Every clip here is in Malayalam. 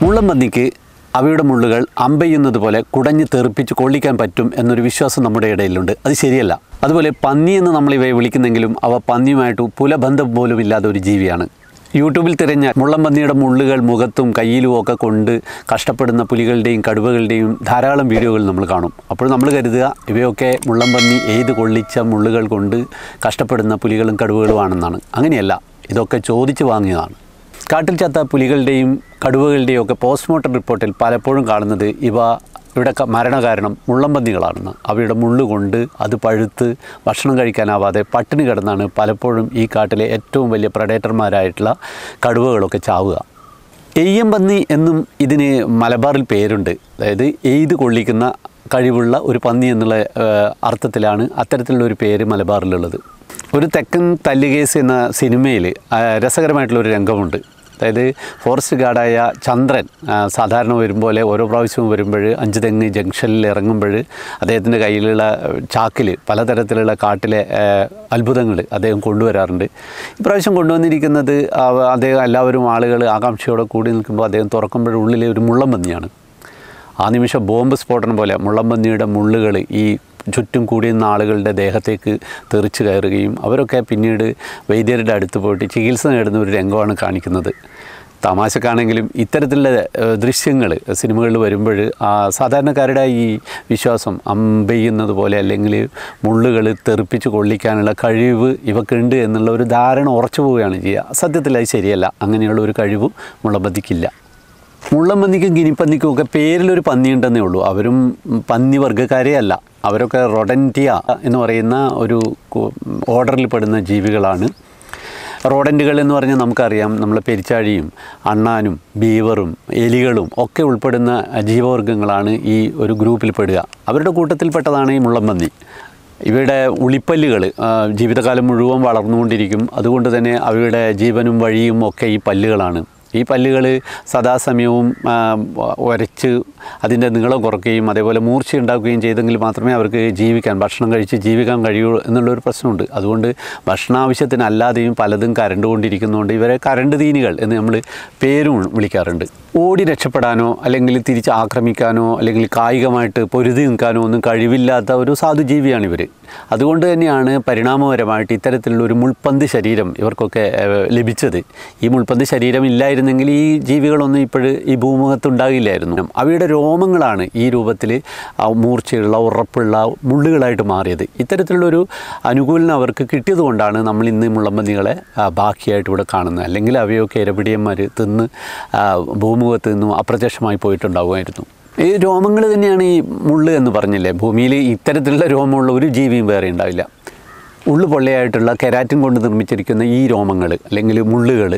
മുള്ളംപന്നിക്ക് അവയുടെ മുള്ളുകൾ അമ്പെയ്യുന്നത് പോലെ കുടഞ്ഞ് തെറിപ്പിച്ച് കൊള്ളിക്കാൻ പറ്റും എന്നൊരു വിശ്വാസം നമ്മുടെ ഇടയിലുണ്ട് അത് ശരിയല്ല അതുപോലെ പന്നി എന്ന് നമ്മൾ ഇവയെ വിളിക്കുന്നെങ്കിലും അവ പന്നിയുമായിട്ട് പുലബന്ധം പോലും ഇല്ലാത്ത ഒരു ജീവിയാണ് യൂട്യൂബിൽ തിരഞ്ഞ മുള്ളംപന്നിയുടെ മുള്ളുകൾ മുഖത്തും കയ്യിലും ഒക്കെ കൊണ്ട് കഷ്ടപ്പെടുന്ന പുലികളുടെയും കടുവകളുടെയും ധാരാളം വീഡിയോകൾ നമ്മൾ കാണും അപ്പോൾ നമ്മൾ കരുതുക ഇവയൊക്കെ മുള്ളംപന്നി എയ്ത് കൊള്ളിച്ച മുള്ളുകൾ കൊണ്ട് കഷ്ടപ്പെടുന്ന പുലികളും കടുവകളുമാണെന്നാണ് അങ്ങനെയല്ല ഇതൊക്കെ ചോദിച്ചു വാങ്ങിയതാണ് കാട്ടിൽ ചത്ത പുലികളുടെയും കടുവകളുടെയും ഒക്കെ പോസ്റ്റ്മോർട്ടം റിപ്പോർട്ടിൽ പലപ്പോഴും കാണുന്നത് ഇവ ഇവിടെ ക- മരണകാരണം മുള്ളംപന്നികളാണെന്ന് അവയുടെ മുള്ളു കൊണ്ട് അത് പഴുത്ത് ഭക്ഷണം കഴിക്കാനാവാതെ പട്ടിണി കിടന്നാണ് പലപ്പോഴും ഈ കാട്ടിലെ ഏറ്റവും വലിയ പ്രഡേറ്റർമാരായിട്ടുള്ള കടുവകളൊക്കെ ചാവുക എയ്യമ്പന്നി എന്നും ഇതിന് മലബാറിൽ പേരുണ്ട് അതായത് എയ്ത് കൊള്ളിക്കുന്ന കഴിവുള്ള ഒരു പന്നി എന്നുള്ള ഏഹ്, അർത്ഥത്തിലാണ് അത്തരത്തിലുള്ള ഒരു പേര് മലബാറിലുള്ളത് ഒരു തെക്കൻ തല്ലുകേസ് എന്ന സിനിമയിൽ രസകരമായിട്ടുള്ള ഒരു രംഗമുണ്ട് അതായത് ഫോറസ്റ്റ് ഗാർഡായ ചന്ദ്രൻ ആ, സാധാരണ വരുമ്പോൾ ഓരോ പ്രാവശ്യവും വരുമ്പോൾ അഞ്ച് തെങ്ങ് ജംഗ്ഷനിൽ ഇറങ്ങുമ്പോൾ അദ്ദേഹത്തിൻ്റെ കയ്യിലുള്ള ചാക്കിൽ പലതരത്തിലുള്ള കാട്ടിലെ അത്ഭുതങ്ങൾ അദ്ദേഹം കൊണ്ടുവരാറുണ്ട് ഇപ്രാവശ്യം കൊണ്ടുവന്നിരിക്കുന്നത് അവ- അദ്ദേഹം എല്ലാവരും ആളുകൾ ആകാംക്ഷയോടെ കൂടി നിൽക്കുമ്പോൾ അദ്ദേഹം തുറക്കുമ്പോൾ ഉള്ളിൽ ഒരു മുള്ളംപന്നിയാണ് ആ നിമിഷം ബോംബ് സ്ഫോടനം പോലെ മുള്ളംപന്നിയുടെ മുള്ളുകൾ ഈ ചുറ്റും കൂടിയുന്ന ആളുകളുടെ ദേഹത്തേക്ക് തെറിച്ച് കയറുകയും അവരൊക്കെ പിന്നീട് വൈദ്യരുടെ അടുത്ത് പോയിട്ട് ചികിത്സ നേടുന്ന ഒരു രംഗമാണ് കാണിക്കുന്നത് തമാശക്കാണെങ്കിലും ഇത്തരത്തിലുള്ള ദൃശ്യങ്ങൾ സിനിമകളിൽ വരുമ്പോൾ സാധാരണക്കാരുടെ ഈ വിശ്വാസം അമ്പെയ്യുന്നത് പോലെ അല്ലെങ്കിൽ മുള്ളുകൾ തെറിപ്പിച്ച് കൊള്ളിക്കാനുള്ള കഴിവ് ഇവക്കുണ്ട് എന്നുള്ള ഒരു ധാരണ ഉറച്ചു പോവുകയാണ് ചെയ്യുക സത്യത്തിൽ അത് ശരിയല്ല അങ്ങനെയുള്ള ഒരു കഴിവ് മുള്ളമ്പതിക്കില്ല മുള്ളമ്പന്നിക്കും ഗിനിപ്പന്നിക്കും ഒക്കെ പേരിലൊരു പന്നിയുണ്ടെന്നേ ഉള്ളൂ അവരും പന്നി വർഗ്ഗക്കാരേ അല്ല അവരൊക്കെ റൊഡൻറ്റിയ എന്ന് പറയുന്ന ഒരു കു- ഓർഡറിൽ പെടുന്ന ജീവികളാണ് റോഡൻറ്റുകൾ എന്ന് പറഞ്ഞാൽ നമുക്കറിയാം നമ്മൾ പെരിച്ചാഴിയും അണ്ണാനും ബീവറും എലികളും ഒക്കെ ഉൾപ്പെടുന്ന ജീവവർഗ്ഗങ്ങളാണ് ഈ ഒരു ഗ്രൂപ്പിൽ പെടുക അവരുടെ കൂട്ടത്തിൽപ്പെട്ടതാണ് ഈ മുള്ളമ്പന്നി ഇവയുടെ ഉളിപ്പല്ലുകൾ ജീവിതകാലം മുഴുവൻ വളർന്നുകൊണ്ടിരിക്കും അതുകൊണ്ട് തന്നെ അവയുടെ ജീവനും വഴിയും ഒക്കെ ഈ പല്ലുകളാണ് ഈ പല്ലുകൾ സദാസമയവും ആ, ഉരച്ച് അതിൻ്റെ നീളം കുറയ്ക്കുകയും അതേപോലെ മൂർച്ച ഉണ്ടാക്കുകയും ചെയ്തെങ്കിൽ മാത്രമേ അവർക്ക് ജീവിക്കാൻ ഭക്ഷണം കഴിച്ച് ജീവിക്കാൻ കഴിയൂ എന്നുള്ളൊരു പ്രശ്നമുണ്ട് അതുകൊണ്ട് ഭക്ഷണാവശ്യത്തിനല്ലാതെയും പലതും കരണ്ട് കൊണ്ടിരിക്കുന്നതുകൊണ്ട് ഇവരെ കരണ്ട് തീനികൾ എന്ന് നമ്മൾ പേരും വിളിക്കാറുണ്ട് ഓടി രക്ഷപ്പെടാനോ അല്ലെങ്കിൽ തിരിച്ച് ആക്രമിക്കാനോ അല്ലെങ്കിൽ കായികമായിട്ട് പൊരുതി നിൽക്കാനോ ഒന്നും കഴിവില്ലാത്ത ഒരു സാധുജീവിയാണ് ഇവർ അതുകൊണ്ട് തന്നെയാണ് പരിണാമപരമായിട്ട് ഇത്തരത്തിലുള്ള ഒരു മുൾപ്പന്ത് ശരീരം ഇവർക്കൊക്കെ ഏഹ്, ലഭിച്ചത് ഈ മുൾപ്പന്ത് ശരീരം ഇല്ലായിരുന്നെങ്കിൽ ഈ ജീവികളൊന്നും ഇപ്പോഴ് ഈ ഭൂമുഖത്ത് ഉണ്ടാകില്ലായിരുന്നു അവയുടെ രോമങ്ങളാണ് ഈ രൂപത്തിൽ മൂർച്ചയുള്ള ഉറപ്പുള്ള മുള്ളുകളായിട്ട് മാറിയത് ഇത്തരത്തിലുള്ളൊരു അനുകൂലനം അവർക്ക് കിട്ടിയത് കൊണ്ടാണ് നമ്മൾ ഇന്ന് ഈ മുള്ളമ്പന്നികളെ ആ, ബാക്കിയായിട്ട് ഇവിടെ കാണുന്നത് അല്ലെങ്കിൽ അവയൊക്കെ ഇരപിടിയന്മാർ തിന്ന് ആ, ഭൂമുഖത്ത് നിന്നും അപ്രത്യക്ഷമായി പോയിട്ടുണ്ടാകുമായിരുന്നു ഈ രോമങ്ങൾ തന്നെയാണ് ഈ മുള്ള് എന്ന് പറഞ്ഞില്ലേ ഭൂമിയിൽ ഇത്തരത്തിലുള്ള രോമമുള്ള ഒരു ജീവിയും വേറെ ഉണ്ടാവില്ല ഉള്ളു പൊള്ളയായിട്ടുള്ള കെരാറ്റിൻ കൊണ്ട് നിർമ്മിച്ചിരിക്കുന്ന ഈ രോമങ്ങൾ അല്ലെങ്കിൽ മുള്ളുകൾ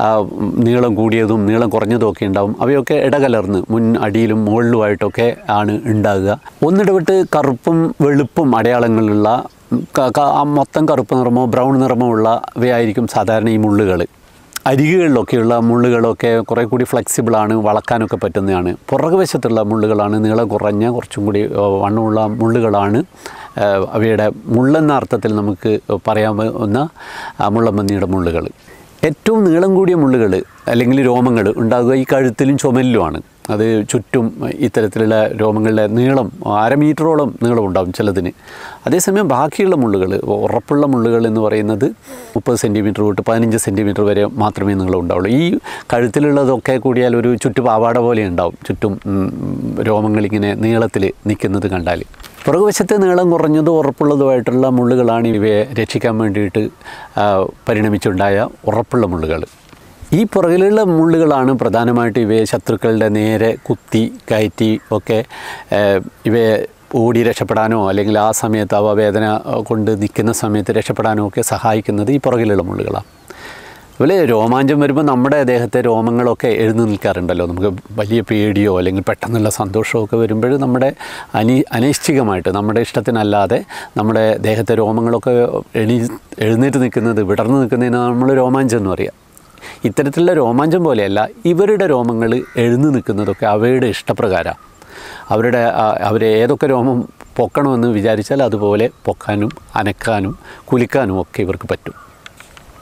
നീളം കൂടിയതും നീളം കുറഞ്ഞതും ഒക്കെ ഉണ്ടാവും അവയൊക്കെ ഇടകലർന്ന് മുൻ അടിയിലും മുകളിലുമായിട്ടൊക്കെ ആണ് ഉണ്ടാകുക ഒന്നിടവിട്ട് കറുപ്പും വെളുപ്പും അടയാളങ്ങളുള്ള ക- ക- ആ മൊത്തം കറുപ്പ് നിറമോ ബ്രൗൺ നിറമോ ഉള്ളവയായിരിക്കും സാധാരണ ഈ മുള്ളുകൾ അരികുകളിലൊക്കെയുള്ള മുള്ളുകളൊക്കെ കുറേ കൂടി ഫ്ലെക്സിബിളാണ് വളക്കാനൊക്കെ പറ്റുന്നതാണ് പുറകുവശത്തുള്ള മുള്ളുകളാണ് നീളം കുറഞ്ഞ കുറച്ചും കൂടി ഏ, വണ്ണമുള്ള മുള്ളുകളാണ് ഏ, അവയുടെ മുള്ളെന്ന അർത്ഥത്തിൽ നമുക്ക് പറയാവുന്ന ആ, മുള്ളമ്പന്നിയുടെ മുള്ളുകൾ ഏറ്റവും നീളം കൂടിയ മുള്ളുകൾ അല്ലെങ്കിൽ രോമങ്ങൾ ഉണ്ടാകുക ഈ കഴുത്തിലും ചുമലിലുമാണ് അത് ചുറ്റും ഇത്തരത്തിലുള്ള രോമങ്ങളുടെ നീളം അര മീറ്ററോളം നീളം ഉണ്ടാകും ചിലതിന് അതേസമയം ബാക്കിയുള്ള മുള്ളുകൾ ഉറപ്പുള്ള മുള്ളുകൾ എന്ന് പറയുന്നത് മുപ്പത് സെൻറ്റിമീറ്റർ തൊട്ട് പതിനഞ്ച് സെൻറ്റിമീറ്റർ വരെ മാത്രമേ നീളം ഉണ്ടാവുള്ളൂ ഈ കഴുത്തിലുള്ളതൊക്കെ കൂടിയാൽ ഒരു ചുറ്റു പാവാട പോലെ ഉണ്ടാവും ചുറ്റും ഉം, രോമങ്ങളിങ്ങനെ നീളത്തിൽ നിൽക്കുന്നത് കണ്ടാൽ പുറകുവശത്തെ നീളം കുറഞ്ഞതും ഉറപ്പുള്ളതുമായിട്ടുള്ള മുള്ളുകളാണ് ഇവയെ രക്ഷിക്കാൻ വേണ്ടിയിട്ട് ആ, പരിണമിച്ചുണ്ടായ ഉറപ്പുള്ള മുള്ളുകൾ ഈ പുറകിലുള്ള മുള്ളുകളാണ് പ്രധാനമായിട്ട് ഇവയെ ശത്രുക്കളുടെ നേരെ കുത്തി കയറ്റി ഒക്കെ ഏഹ്, ഇവയെ ഓടി രക്ഷപ്പെടാനോ അല്ലെങ്കിൽ ആ സമയത്ത് അവ വേദന കൊണ്ട് നിൽക്കുന്ന സമയത്ത് രക്ഷപ്പെടാനോ ഒക്കെ സഹായിക്കുന്നത് ഈ പുറകിലുള്ള മുള്ളുകളാണ് അതുപോലെ രോമാഞ്ചം വരുമ്പോൾ നമ്മുടെ ദേഹത്തെ രോമങ്ങളൊക്കെ എഴുന്നു നിൽക്കാറുണ്ടല്ലോ നമുക്ക് വലിയ പേടിയോ അല്ലെങ്കിൽ പെട്ടെന്നുള്ള സന്തോഷമോ ഒക്കെ വരുമ്പോൾ നമ്മുടെ അനി അനൈശ്ചികമായിട്ട് നമ്മുടെ ഇഷ്ടത്തിനല്ലാതെ നമ്മുടെ ദേഹത്തെ രോമങ്ങളൊക്കെ എണീ എഴുന്നേറ്റ് നിൽക്കുന്നത് വിടർന്ന് നിൽക്കുന്നതിന് നമ്മൾ രോമാഞ്ചം എന്ന് പറയാം ഇത്തരത്തിലുള്ള രോമാഞ്ചം പോലെയല്ല ഇവരുടെ രോമങ്ങൾ എഴുന്നു നിൽക്കുന്നതൊക്കെ അവയുടെ ഇഷ്ടപ്രകാരമാണ് അവരുടെ അവർ ഏതൊക്കെ രോമം പൊക്കണമെന്ന് വിചാരിച്ചാൽ അതുപോലെ പൊക്കാനും അനക്കാനും കുലിക്കാനും ഒക്കെ ഇവർക്ക് പറ്റും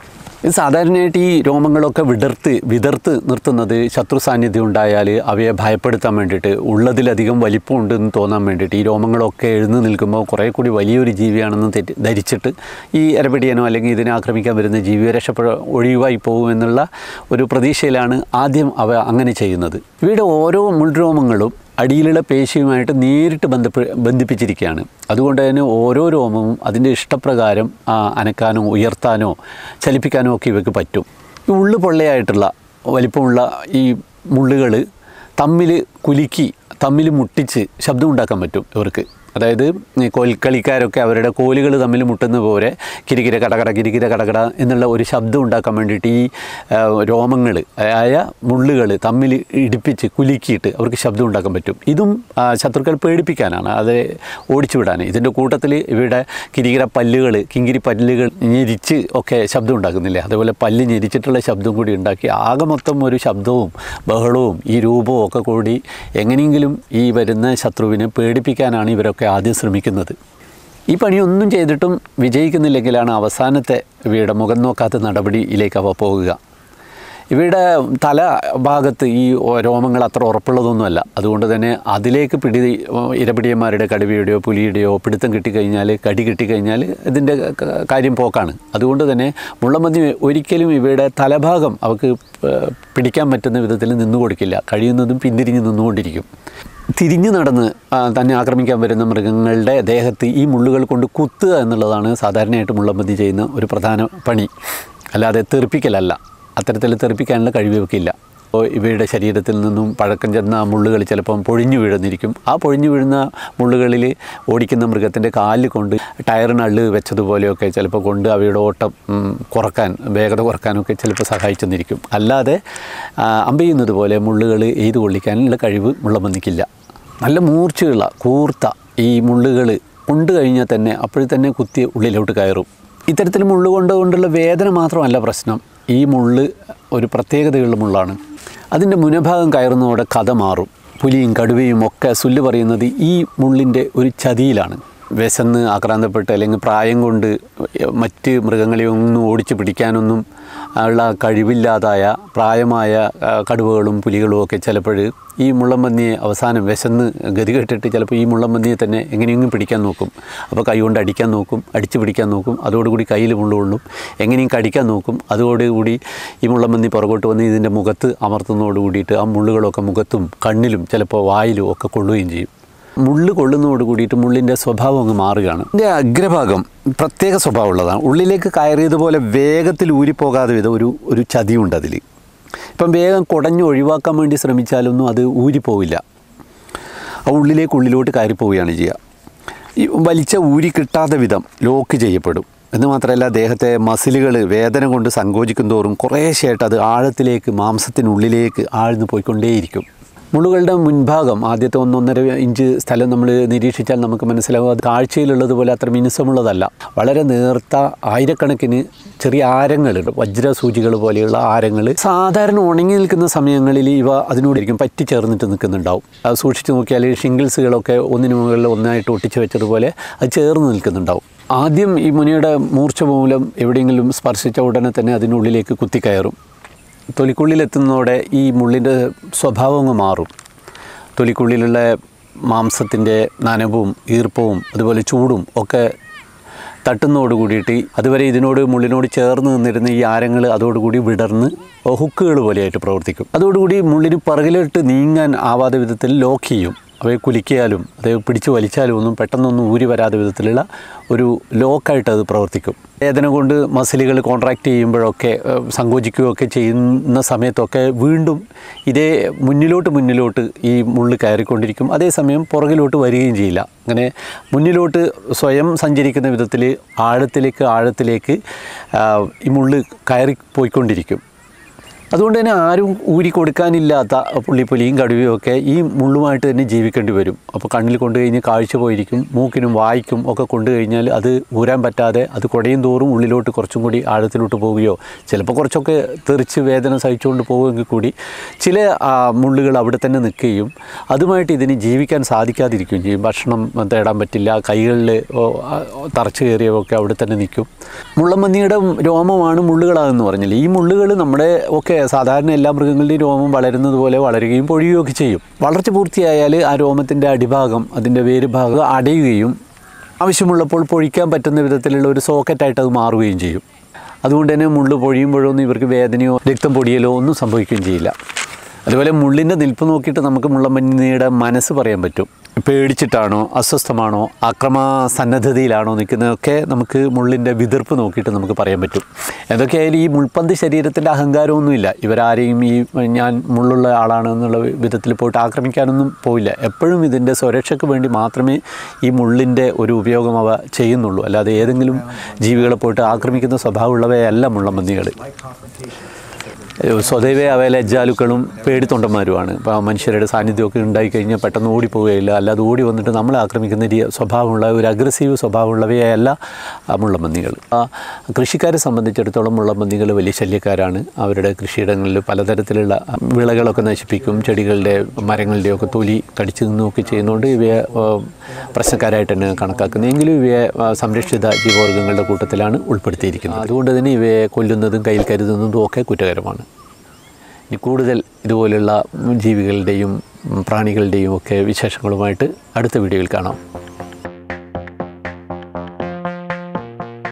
ഇത് സാധാരണയായിട്ട് ഈ രോമങ്ങളൊക്കെ വിടർത്ത് വിതർത്ത് നിർത്തുന്നത് ശത്രു സാന്നിധ്യം ഉണ്ടായാൽ അവയെ ഭയപ്പെടുത്താൻ വേണ്ടിയിട്ട് ഉള്ളതിലധികം വലിപ്പമുണ്ടെന്ന് തോന്നാൻ വേണ്ടിയിട്ട് ഈ രോമങ്ങളൊക്കെ എഴുന്നു നിൽക്കുമ്പോൾ കുറേ കൂടി വലിയൊരു ജീവിയാണെന്ന് തെറ്റി ധരിച്ചിട്ട് ഈ എരപടിയനോ അല്ലെങ്കിൽ ഇതിനെ ആക്രമിക്കാൻ വരുന്ന ജീവിയെ രക്ഷപ്പെട ഒഴിവായി പോകുമെന്നുള്ള ഒരു പ്രതീക്ഷയിലാണ് ആദ്യം അവ അങ്ങനെ ചെയ്യുന്നത് ഇവയുടെ ഓരോ മുൾരോമങ്ങളും അടിയിലുള്ള പേശിയുമായിട്ട് നേരിട്ട് ബന്ധപ്പെ ബന്ധിപ്പിച്ചിരിക്കുകയാണ് അതുകൊണ്ട് തന്നെ ഓരോ രോമവും അതിൻ്റെ ഇഷ്ടപ്രകാരം ആ, അനക്കാനോ ഉയർത്താനോ ചലിപ്പിക്കാനോ ഒക്കെ ഇവയ്ക്ക് പറ്റും ഈ ഉള്ളു പൊള്ളയായിട്ടുള്ള വലിപ്പമുള്ള ഈ മുള്ളുകൾ തമ്മിൽ കുലുക്കി തമ്മിൽ മുട്ടിച്ച് ശബ്ദം ഉണ്ടാക്കാൻ പറ്റും ഇവർക്ക് അതായത് ഈ കോൽ കളിക്കാരൊക്കെ അവരുടെ കോലുകൾ തമ്മിൽ മുട്ടുന്ന പോലെ കിരികിര കടകട കിരികിര കടകട എന്നുള്ള ഒരു ശബ്ദം ഉണ്ടാക്കാൻ വേണ്ടിയിട്ട് ഈ രോമങ്ങൾ ആയ മുള്ളുകൾ തമ്മിൽ ഇടിപ്പിച്ച് കുലുക്കിയിട്ട് അവർക്ക് ശബ്ദം ഉണ്ടാക്കാൻ പറ്റും ഇതും ആ, ശത്രുക്കൾ പേടിപ്പിക്കാനാണ് അത് ഓടിച്ചു വിടാൻ ഇതിൻ്റെ കൂട്ടത്തിൽ ഇവയുടെ കിരികിര പല്ലുകൾ കിങ്കിരി പല്ലുകൾ ഞെരിച്ച് ഒക്കെ ശബ്ദം ഉണ്ടാക്കുന്നില്ലേ അതേപോലെ പല്ല് ഞെരിച്ചിട്ടുള്ള ശബ്ദം കൂടി ഉണ്ടാക്കി ആകെ മൊത്തം ഒരു ശബ്ദവും ബഹളവും ഈ രൂപവും ഒക്കെ കൂടി എങ്ങനെയെങ്കിലും ഈ വരുന്ന ശത്രുവിനെ പേടിപ്പിക്കാനാണ് ഇവരൊക്കെ ആദ്യം ശ്രമിക്കുന്നത് ഈ പണിയൊന്നും ചെയ്തിട്ടും വിജയിക്കുന്നില്ലെങ്കിലാണ് അവസാനത്തെ ഇവയുടെ മുഖം നോക്കാത്ത നടപടിയിലേക്ക് അവ പോകുക ഇവയുടെ തല ഭാഗത്ത് ഈ രോമങ്ങൾ അത്ര ഉറപ്പുള്ളതൊന്നുമല്ല അതുകൊണ്ട് തന്നെ അതിലേക്ക് പിടി ഇരപിടിയന്മാരുടെ കടുവയുടെയോ പുലിയുടെയോ പിടുത്തം കിട്ടിക്കഴിഞ്ഞാൽ കടി കിട്ടിക്കഴിഞ്ഞാൽ ഇതിൻ്റെ ക- കാര്യം പോക്കാണ് അതുകൊണ്ട് തന്നെ മുള്ളമന്തി ഒരിക്കലും ഇവയുടെ തലഭാഗം അവർക്ക് ഏഹ്, പിടിക്കാൻ പറ്റുന്ന വിധത്തിൽ നിന്നു കൊടുക്കില്ല കഴിയുന്നതും പിന്തിരിഞ്ഞ് നിന്നുകൊണ്ടിരിക്കും തിരിഞ്ഞു നടന്ന് ആ, തന്നെ ആക്രമിക്കാൻ വരുന്ന മൃഗങ്ങളുടെ ദേഹത്ത് ഈ മുള്ളുകൾ കൊണ്ട് കുത്തുക എന്നുള്ളതാണ് സാധാരണയായിട്ട് മുള്ളമ്പന്തി ചെയ്യുന്ന ഒരു പ്രധാന പണി അല്ലാതെ തെറിപ്പിക്കലല്ല അത്തരത്തിൽ തെറിപ്പിക്കാനുള്ള കഴിവ് ഇവയ്ക്കില്ല അപ്പോൾ ഇവയുടെ ശരീരത്തിൽ നിന്നും പഴക്കം ചെന്ന മുള്ളുകൾ ചിലപ്പം പൊഴിഞ്ഞു വീഴുന്നിരിക്കും ആ പൊഴിഞ്ഞു വീഴുന്ന മുള്ളുകളിൽ ഓടിക്കുന്ന മൃഗത്തിൻ്റെ കാലിൽ കൊണ്ട് ടയറിന് അള്ള് വെച്ചതുപോലെയൊക്കെ ചിലപ്പോൾ കൊണ്ട് അവയുടെ ഓട്ടം ഉം, കുറക്കാൻ വേഗത കുറക്കാനൊക്കെ ചിലപ്പോൾ സഹായിച്ചെന്നിരിക്കും അല്ലാതെ ആ, അമ്പെയ്യുന്നത് പോലെ മുള്ളുകൾ എയ്ത് കൊള്ളിക്കാനുള്ള കഴിവ് മുള്ളമന്തിക്കില്ല നല്ല മൂർച്ചയുള്ള കൂർത്ത ഈ മുള്ളുകൾ കൊണ്ട് കഴിഞ്ഞാൽ തന്നെ അപ്പോഴും തന്നെ കുത്തി ഉള്ളിലോട്ട് കയറും ഇത്തരത്തിൽ മുള്ളു കൊണ്ട് കൊണ്ടുള്ള വേദന മാത്രമല്ല പ്രശ്നം ഈ മുള്ള് ഒരു പ്രത്യേകതയുള്ള മുള്ളാണ് അതിൻ്റെ മുനഭാഗം കയറുന്നതോടെ കഥ മാറും പുലിയും കടുവയും ഒക്കെ സുല്ല് പറയുന്നത് ഈ മുള്ളിൻ്റെ ഒരു ചതിയിലാണ് വിശന്ന് ആക്രാന്തപ്പെട്ട് അല്ലെങ്കിൽ പ്രായം കൊണ്ട് മറ്റ് മൃഗങ്ങളെ ഒന്നും ഓടിച്ച് പിടിക്കാനൊന്നും ഉള്ള കഴിവില്ലാതായ പ്രായമായ ആ, കടുവകളും പുലികളും ഒക്കെ ചിലപ്പോൾ ഈ മുള്ളമ്പന്നിയെ അവസാനം വിശന്ന് ഗതികെട്ടിട്ട് ചിലപ്പോൾ ഈ മുള്ളമ്പന്നിയെ തന്നെ എങ്ങനെയെങ്കിലും പിടിക്കാൻ നോക്കും അപ്പോൾ കൈ കൊണ്ട് അടിക്കാൻ നോക്കും അടിച്ച് പിടിക്കാൻ നോക്കും അതോടുകൂടി കയ്യിൽ മുള്ളുകൊള്ളും എങ്ങനെയും കടിക്കാൻ നോക്കും അതോടുകൂടി ഈ മുള്ളമ്പന്നി പുറകോട്ട് വന്ന് ഇതിൻ്റെ മുഖത്ത് അമർത്തുന്നതോട് കൂടിയിട്ട് ആ മുള്ളുകളൊക്കെ മുഖത്തും കണ്ണിലും ചിലപ്പോൾ വായിലും ഒക്കെ കൊള്ളുകയും ചെയ്യും മുള്ള് കൊള്ളുന്നതോട് കൂടിയിട്ട് മുള്ളിൻ്റെ സ്വഭാവം അങ്ങ് മാറുകയാണ് ഇതിൻ്റെ അഗ്രഭാഗം പ്രത്യേക സ്വഭാവമുള്ളതാണ് ഉള്ളിലേക്ക് കയറിയതുപോലെ വേഗത്തിൽ ഊരിപ്പോകാതെ വിധം ഒരു ഒരു ചതിയുണ്ട് അതിൽ ഇപ്പം വേഗം കുടഞ്ഞ് ഒഴിവാക്കാൻ വേണ്ടി ശ്രമിച്ചാലൊന്നും അത് ഊരിപ്പോവില്ല ആ ഉള്ളിലേക്ക് ഉള്ളിലോട്ട് കയറിപ്പോവുകയാണ് ചെയ്യുക ഈ വലിച്ച ഊരി കിട്ടാത്ത വിധം ലോക്ക് ചെയ്യപ്പെടും എന്ന് മാത്രമല്ല ദേഹത്തെ മസിലുകൾ വേദന കൊണ്ട് സങ്കോചിക്കും തോറും കുറേശ്ശായിട്ട് അത് ആഴത്തിലേക്ക് മാംസത്തിനുള്ളിലേക്ക് ആഴ്ന്നു പോയിക്കൊണ്ടേയിരിക്കും മുള്ളുകളുടെ മുൻഭാഗം ആദ്യത്തെ ഒന്നൊന്നര ഇഞ്ച് സ്ഥലം നമ്മൾ നിരീക്ഷിച്ചാൽ നമുക്ക് മനസ്സിലാകും അത് കാഴ്ചയിലുള്ളതുപോലെ അത്ര മിനുസമുള്ളതല്ല വളരെ നേർത്ത ആയിരക്കണക്കിന് ചെറിയ ആരങ്ങളുണ്ട് വജ്രസൂചികൾ പോലെയുള്ള ആരങ്ങൾ സാധാരണ ഉണങ്ങി നിൽക്കുന്ന സമയങ്ങളിൽ ഇവ അതിനോടായിരിക്കും പറ്റിച്ചേർന്നിട്ട് നിൽക്കുന്നുണ്ടാവും അത് സൂക്ഷിച്ച് നോക്കിയാൽ ഷിംഗിൾസുകളൊക്കെ ഒന്നിനു മുകളിൽ ഒന്നായിട്ട് ഒട്ടിച്ച് വെച്ചതുപോലെ അത് ചേർന്ന് നിൽക്കുന്നുണ്ടാവും ആദ്യം ഈ മുനിയുടെ മൂർച്ച മൂലം എവിടെയെങ്കിലും സ്പർശിച്ച ഉടനെ തന്നെ അതിനുള്ളിലേക്ക് കുത്തിക്കയറും തൊലിക്കുള്ളിലെത്തുന്നതോടെ ഈ മുള്ളിൻ്റെ സ്വഭാവം അങ്ങ് മാറും തൊലിക്കുള്ളിലുള്ള മാംസത്തിൻ്റെ നനവും ഈർപ്പവും അതുപോലെ ചൂടും ഒക്കെ തട്ടുന്നതോട് കൂടിയിട്ട് അതുവരെ ഇതിനോട് മുള്ളിനോട് ചേർന്ന് നിന്നിരുന്ന ഈ ആരങ്ങൾ അതോടുകൂടി വിടർന്ന് ഹുക്കുകൾ പോലെയായിട്ട് പ്രവർത്തിക്കും അതോടുകൂടി മുള്ളിന് പിറകിലോട്ട് നീങ്ങാൻ ആവാത്ത വിധത്തിൽ ലോക്ക് ചെയ്യും അവയെ കുലിക്കിയാലും അത് പിടിച്ചു വലിച്ചാലും ഒന്നും പെട്ടെന്നൊന്നും ഊരി വരാത്ത വിധത്തിലുള്ള ഒരു ലോക്കായിട്ട് അത് പ്രവർത്തിക്കും വേദന കൊണ്ട് മസിലുകൾ കോൺട്രാക്റ്റ് ചെയ്യുമ്പോഴൊക്കെ ഏഹ്, സങ്കോചിക്കുകയൊക്കെ ചെയ്യുന്ന സമയത്തൊക്കെ വീണ്ടും ഇതേ മുന്നിലോട്ട് മുന്നിലോട്ട് ഈ മുള്ള് കയറിക്കൊണ്ടിരിക്കും അതേസമയം പുറകിലോട്ട് വരികയും ചെയ്യില്ല അങ്ങനെ മുന്നിലോട്ട് സ്വയം സഞ്ചരിക്കുന്ന വിധത്തിൽ ആഴത്തിലേക്ക് ആഴത്തിലേക്ക് ആ, ഈ മുള്ള് കയറി പോയിക്കൊണ്ടിരിക്കും അതുകൊണ്ട് തന്നെ ആരും ഊരി കൊടുക്കാനില്ലാത്ത പുള്ളിപ്പുലിയും കടുവയും ഒക്കെ ഈ മുള്ളുമായിട്ട് തന്നെ ജീവിക്കേണ്ടി വരും അപ്പോൾ കണ്ണിൽ കൊണ്ടു കഴിഞ്ഞ് കാഴ്ച പോയിരിക്കും മൂക്കിനും വായിക്കും ഒക്കെ കൊണ്ടു കഴിഞ്ഞാൽ അത് ഊരാൻ പറ്റാതെ അത് കുടയും തോറും ഉള്ളിലോട്ട് കുറച്ചും കൂടി ആഴത്തിലോട്ട് പോവുകയോ ചിലപ്പോൾ കുറച്ചൊക്കെ തെറിച്ച് വേദന സഹിച്ചുകൊണ്ട് പോവുമെങ്കിൽ കൂടി ചില ആ, മുള്ളുകൾ അവിടെ തന്നെ നിൽക്കുകയും അതുമായിട്ട് ഇതിന് ജീവിക്കാൻ സാധിക്കാതിരിക്കുകയും ചെയ്യും ഭക്ഷണം തേടാൻ പറ്റില്ല കൈകളിൽ തറച്ചു കയറിയവൊക്കെ അവിടെ തന്നെ നിൽക്കും മുള്ളമ്പന്നിയുടെ രോമമാണ് മുള്ളുകളാണെന്ന് പറഞ്ഞില്ല ഈ മുള്ളുകൾ നമ്മുടെ ഒക്കെ സാധാരണ എല്ലാ മൃഗങ്ങളുടെയും രോമം വളരുന്നത് പോലെ വളരുകയും പൊഴിയുകയും ഒക്കെ ചെയ്യും വളർച്ച പൂർത്തിയായാൽ ആ രോമത്തിൻ്റെ അടിഭാഗം അതിൻ്റെ വേര് ഭാഗം അടയുകയും ആവശ്യമുള്ളപ്പോൾ പൊഴിക്കാൻ പറ്റുന്ന വിധത്തിലുള്ള ഒരു സോക്കറ്റായിട്ട് അത് മാറുകയും ചെയ്യും അതുകൊണ്ട് തന്നെ മുള്ള് പൊഴിയുമ്പോഴൊന്നും ഇവർക്ക് വേദനയോ രക്തം പൊടിയലോ ഒന്നും സംഭവിക്കുകയും ചെയ്യില്ല അതുപോലെ മുള്ളിൻ്റെ നിൽപ്പ് നോക്കിയിട്ട് നമുക്ക് മുള്ളമ്പന്നിയുടെ മനസ്സ് പറയാൻ പറ്റും പേടിച്ചിട്ടാണോ അസ്വസ്ഥമാണോ ആക്രമസന്നദ്ധതയിലാണോ നിൽക്കുന്നതൊക്കെ നമുക്ക് മുള്ളിൻ്റെ വിതിർപ്പ് നോക്കിയിട്ട് നമുക്ക് പറയാൻ പറ്റും എന്തൊക്കെയായാലും ഈ മുൾപ്പന്ത് ശരീരത്തിൻ്റെ അഹങ്കാരമൊന്നുമില്ല ഇവരാരെയും ഈ ഞാൻ മുള്ളുള്ള ആളാണ് എന്നുള്ള വിധത്തിൽ പോയിട്ട് ആക്രമിക്കാനൊന്നും പോയില്ല എപ്പോഴും ഇതിൻ്റെ സുരക്ഷയ്ക്ക് വേണ്ടി മാത്രമേ ഈ മുള്ളിൻ്റെ ഒരു ഉപയോഗം അവ ചെയ്യുന്നുള്ളൂ അല്ലാതെ ഏതെങ്കിലും ജീവികളെ പോയിട്ട് ആക്രമിക്കുന്ന സ്വഭാവമുള്ളവയല്ല മുള്ളമ്പന്നികൾ സ്വതവേ അവ ലജ്ജാലുക്കളും പേടിത്തൊണ്ടന്മാരുമാണ് ഇപ്പോൾ മനുഷ്യരുടെ സാന്നിധ്യമൊക്കെ ഉണ്ടായിക്കഴിഞ്ഞാൽ പെട്ടെന്ന് ഓടിപ്പോവുകയില്ല അല്ലാതെ ഓടി വന്നിട്ട് നമ്മളെ ആക്രമിക്കുന്ന രീ സ്വഭാവമുള്ള ഒരു അഗ്രസീവ് സ്വഭാവമുള്ളവയല്ല ആ മുള്ളമ്പന്നികൾ ആ കൃഷിക്കാരെ സംബന്ധിച്ചിടത്തോളം മുള്ളമ്പന്നികൾ വലിയ ശല്യക്കാരാണ് അവരുടെ കൃഷിയിടങ്ങളിൽ പലതരത്തിലുള്ള വിളകളൊക്കെ നശിപ്പിക്കും ചെടികളുടെ മരങ്ങളുടെയൊക്കെ തൊലി കടിച്ചു നിന്നുമൊക്കെ ചെയ്യുന്നതുകൊണ്ട് ഇവയെ ആ, പ്രശ്നക്കാരായിട്ട് തന്നെ കണക്കാക്കുന്നത് എങ്കിലും ഇവയെ ആ, സംരക്ഷിത ജീവവർഗ്ഗങ്ങളുടെ കൂട്ടത്തിലാണ് ഉൾപ്പെടുത്തിയിരിക്കുന്നത് അതുകൊണ്ട് തന്നെ ഇവയെ കൊല്ലുന്നതും കയ്യിൽ കരുതുന്നതും ഒക്കെ കുറ്റകരമാണ് ഇനി കൂടുതൽ ഇതുപോലുള്ള ജീവികളുടെയും പ്രാണികളുടെയും ഒക്കെ വിശേഷങ്ങളുമായിട്ട് അടുത്ത വീഡിയോയിൽ കാണാം